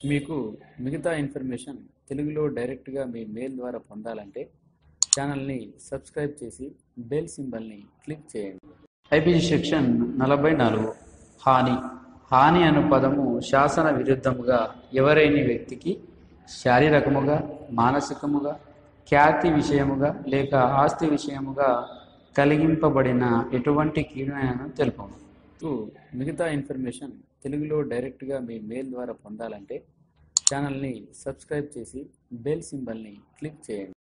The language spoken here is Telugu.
మీకు మిగతా ఇన్ఫర్మేషన్ తెలుగులో డైరెక్ట్గా మీ మెయిల్ ద్వారా పొందాలంటే ఛానల్ని సబ్స్క్రైబ్ చేసి బెల్ సింబల్ని క్లిక్ చేయండి ఐపీజీ సెక్షన్ నలభై నాలుగు హాని హాని అను పదము శాసన విరుద్ధముగా ఎవరైనా వ్యక్తికి శారీరకముగా మానసికముగా ఖ్యాతి విషయముగా లేక ఆస్తి విషయముగా కలిగింపబడిన ఎటువంటి కీడునైనా తెలుపము మీకు మిగతా ఇన్ఫర్మేషన్ తెలుగులో డైరెక్ట్గా మీ మెయిల్ ద్వారా పొందాలంటే ఛానల్ని సబ్స్క్రైబ్ చేసి బెల్ సింబల్ని క్లిక్ చేయండి